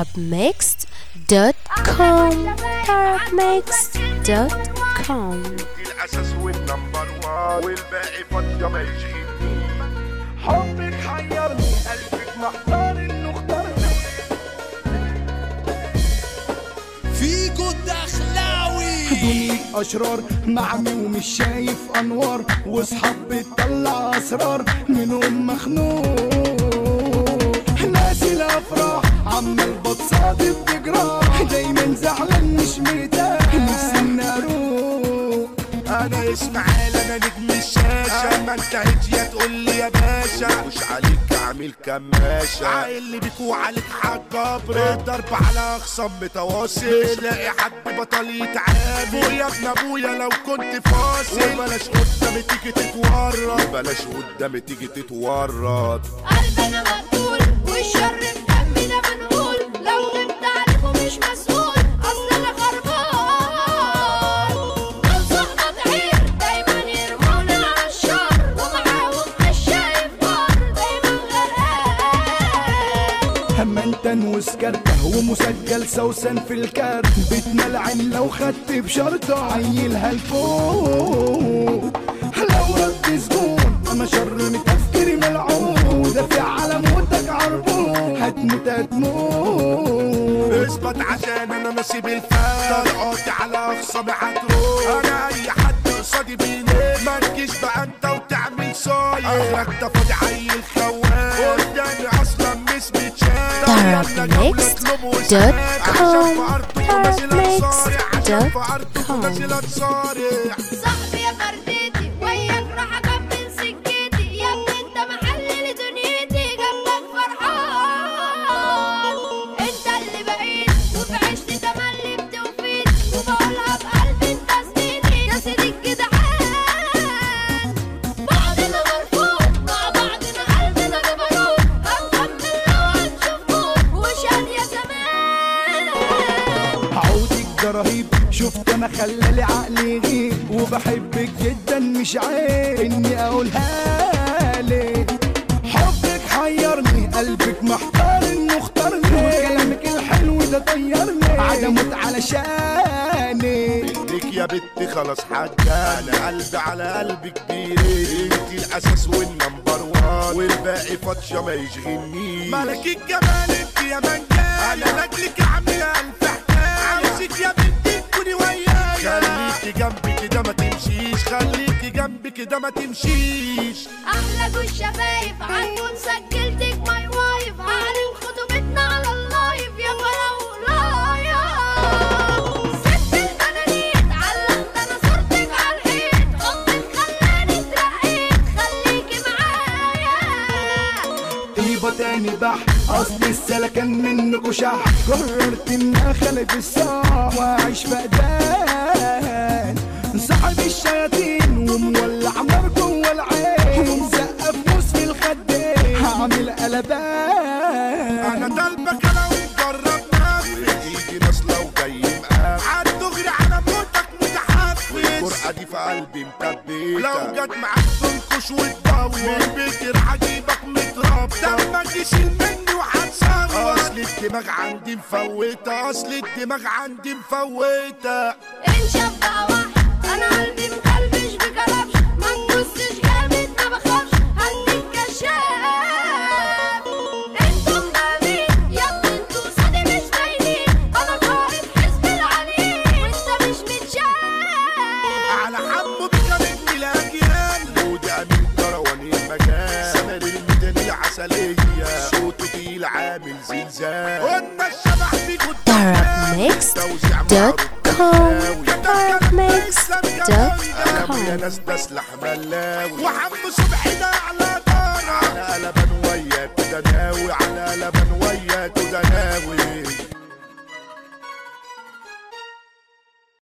arabmixed.com arabmixed.com الاساس والنمبر وان والباقي فاضيه ما يشغلني حبك حيرني قلبك محتار انه اختارني فيجو الدخلاوي دنيا اشرار معمي ومش شايف انوار واصحاب بتطلع اسرار منهم مخنوق ناس الافراح عمال بتصادف بجراح دايما زعلان مش مرتاح نفسي إني اروح انا اسماعيل انا نجم الشاشه ما انتهتش يا تقول لي يا باشا مش عليك عامل كماشه عايل بيك وعليك حجابر الضرب على اخصام متواصل تلاقي حد بطل يتعامل يا ابن ابويا لو كنت فاصل وبلاش قدامي تيجي تتورط بلاش قدامي تيجي تتورط قلبنا مقتول والشر في دمنا بنقول لو غبت عليكم مش مسؤول اصل انا خربان دول صحبة عير دايما يرمونا على الشر ومعاهم مش شايف نار دايما غرقان همنتن وسكرته ومسجل سوسن في الكارت بتملعن لو خدت بشرطة عيلها لفوق لو رد سجون انا شر من تفكيري ملعون دافع على موتك عربون هتموت هتموت اثبت عشان انا نصيب الفات طلعت على اخصامي هتروح انا اي حد قصادي بينام ما تجيش بقى انت وتعمل صايع اخرك ده فاضي عيل خوان قدامي اصلا مش متشاف arabmixed.com صاحبي يا فردتي وياك راح اكمل سكتي يا ابني انت محلل دنيتي جنبك فرحان انت اللي بقيت وفي عشتي تملي بتوفيت وبقولها بقلبي انت سنيني يا سيدي الجدعان بعضنا مرفوض مع بعضنا قلبنا جبروت هنكمل لو هنشوف موت وشاد يا زمان عودك ده رهيب شفت انا خلالي عقلي يغيب وبحبك جدا مش عيب اني اقولها لك حبك حيرني قلبك محتار انه اختارني وكلامك الحلو ده طيرني عدمت علشاني ليك يا بنتي خلاص حاجة انا قلبي على قلبي كبير انتي الاساس والنمبر وان والباقي فاطشة ما يشغلنيش ملك الجمال انت يا منجاي انا لاجلك عامل الف حكاية عاوزك يا بنتي تكوني ويايا خليكي جنبي كده ما تمشيش خليكي جنبي كده ما تمشيش احلى جوز شفايف عنكم سجلتك ماي وايف هعلن خطوبتنا على اللايف يا فراولايا ست البنانيت علقت انا صورتك على الحيط حبك خلاني اترقيت خليكي معايا طيبة تاني بح اصل السلكان منكوا شح قررت ان اخلف الصح واعيش فقدان صاحب الشياطين ومولع نار جوه العين ومزقف موس في الخدين هعمل قلبان انا طالبك انا ومجرب نفسي ايدي ناصله وجاي مقام عالدغري على موتك متحفز الجرأة دي في قلبي مثبتة لو جت معاك تنكش وتدور من بيتي راح اجيبك متربى دمك يشيل مني وهتصور اصل الدماغ عندي مفوتة اصل الدماغ عندي مفوتة انشف بقى واحد انا قلبي مكلبش بكلبش ما تبصش جامد ما بخافش هديك كشاف انتم مين يا ابني انتوا صادي مش باينين انا قائد حزب العنين وانت مش متشاف على حمو بجانب الاجيال ودي امين كرواني المكان سمر الميدانية عسلية صوته تقيل عامل زلزال قلنا الشبح فيكوا arabmixed.com يا ناس تسلح ملاوي وحمو صبحي ده على دارة على لبن وياك ده ناوي على لبن وياك ده ناوي